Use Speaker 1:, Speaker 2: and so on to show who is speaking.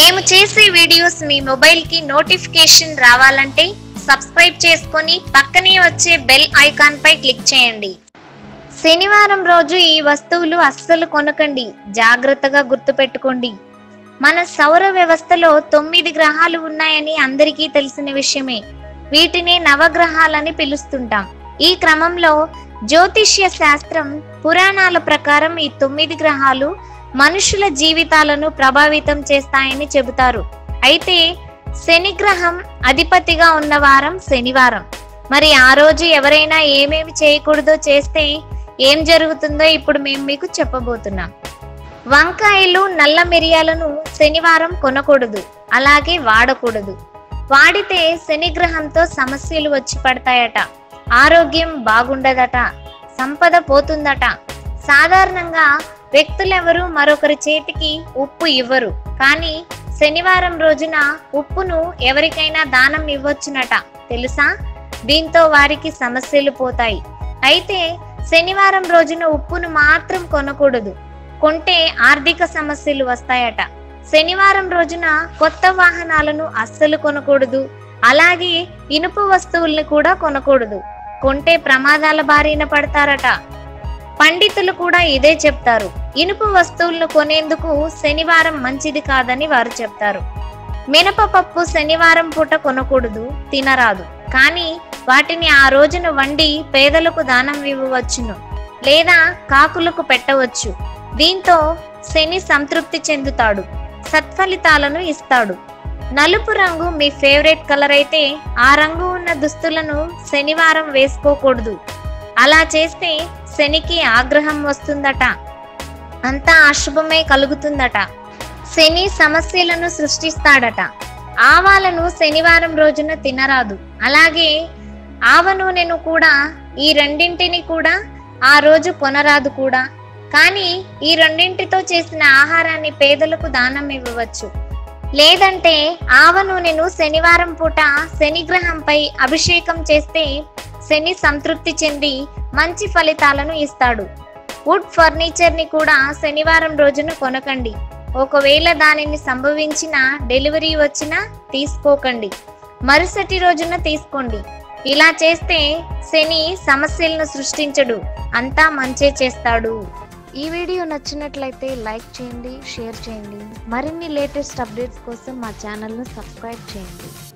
Speaker 1: మేము చేసే వీడియోస్ మీ మొబైల్కి నోటిఫికేషన్ రావాలంటే సబ్స్క్రైబ్ చేసుకొని పక్కనే వచ్చే బెల్ ఐకాన్ పై క్లిక్ చేయండి శనివారం రోజు ఈ వస్తువులు అస్సలు కొనకండి జాగ్రత్తగా గుర్తుపెట్టుకోండి మన సౌర వ్యవస్థలో తొమ్మిది గ్రహాలు ఉన్నాయని అందరికీ తెలిసిన విషయమే వీటిని నవగ్రహాలని పిలుస్తుంటాం ఈ క్రమంలో జ్యోతిష్య శాస్త్రం పురాణాల ప్రకారం ఈ తొమ్మిది గ్రహాలు మనుషుల జీవితాలను ప్రభావితం చేస్తాయని చెబుతారు అయితే శని గ్రహం అధిపతిగా ఉన్న వారం శనివారం మరి ఆ రోజు ఎవరైనా ఏమేమి చేయకూడదో చేస్తే ఏం జరుగుతుందో ఇప్పుడు మేము మీకు చెప్పబోతున్నాం వంకాయలు నల్ల మిరియాలను శనివారం కొనకూడదు అలాగే వాడకూడదు వాడితే శని గ్రహంతో సమస్యలు వచ్చి పడతాయట ఆరోగ్యం బాగుండదట సంపద పోతుందట సాధారణంగా వ్యక్తులెవరూ మరొకరి చేతికి ఉప్పు ఇవ్వరు కానీ శనివారం రోజున ఉప్పును ఎవరికైనా దానం ఇవ్వొచ్చునట తెలుసా దీంతో వారికి సమస్యలు పోతాయి అయితే శనివారం రోజున ఉప్పును మాత్రం కొనకూడదు కొంటే ఆర్థిక సమస్యలు వస్తాయట శనివారం రోజున కొత్త వాహనాలను అస్సలు కొనకూడదు అలాగే ఇనుప వస్తువుల్ని కూడా కొనకూడదు కొంటే ప్రమాదాల బారిన పడతారట పండితులు కూడా ఇదే చెప్తారు ఇనుప వస్తువులను కొనేందుకు శనివారం మంచిది కాదని వారు చెప్తారు మినపపప్పు శనివారం పూట కొనకూడదు తినరాదు కానీ వాటిని ఆ రోజున వండి పేదలకు దానం ఇవ్వవచ్చును లేదా కాకులకు పెట్టవచ్చు దీంతో శని సంతృప్తి చెందుతాడు సత్ఫలితాలను ఇస్తాడు నలుపు రంగు మీ ఫేవరెట్ కలర్ అయితే ఆ రంగు ఉన్న దుస్తులను శనివారం వేసుకోకూడదు అలా చేస్తే శనికి ఆగ్రహం వస్తుందట అంతా అశుభమే కలుగుతుందట శని సమస్యలను సృష్టిస్తాడట ఆవాలను శనివారం రోజున తినరాదు అలాగే ఆవ నూనెను కూడా ఈ రెండింటిని కూడా ఆ రోజు కొనరాదు కూడా కానీ ఈ రెండింటితో చేసిన ఆహారాన్ని పేదలకు దానం ఇవ్వవచ్చు లేదంటే ఆవ నూనెను శనివారం పూట శనిగ్రహంపై అభిషేకం చేస్తే శని సంతృప్తి చెంది మంచి ఫలితాలను ఇస్తాడు వుడ్ ఫర్నిచర్ ని కూడా శనివారం రోజున కొనకండి ఒకవేళ దానిని సంభవించిన డెలివరీ వచ్చినా తీసుకోకండి మరుసటి రోజున తీసుకోండి ఇలా చేస్తే శని సమస్యలను సృష్టించడు అంతా మంచే చేస్తాడు ఈ వీడియో నచ్చినట్లయితే లైక్ చేయండి షేర్ చేయండి మరిన్ని లేటెస్ట్ అప్డేట్స్ కోసం మా ఛానల్ను సబ్స్క్రైబ్ చేయండి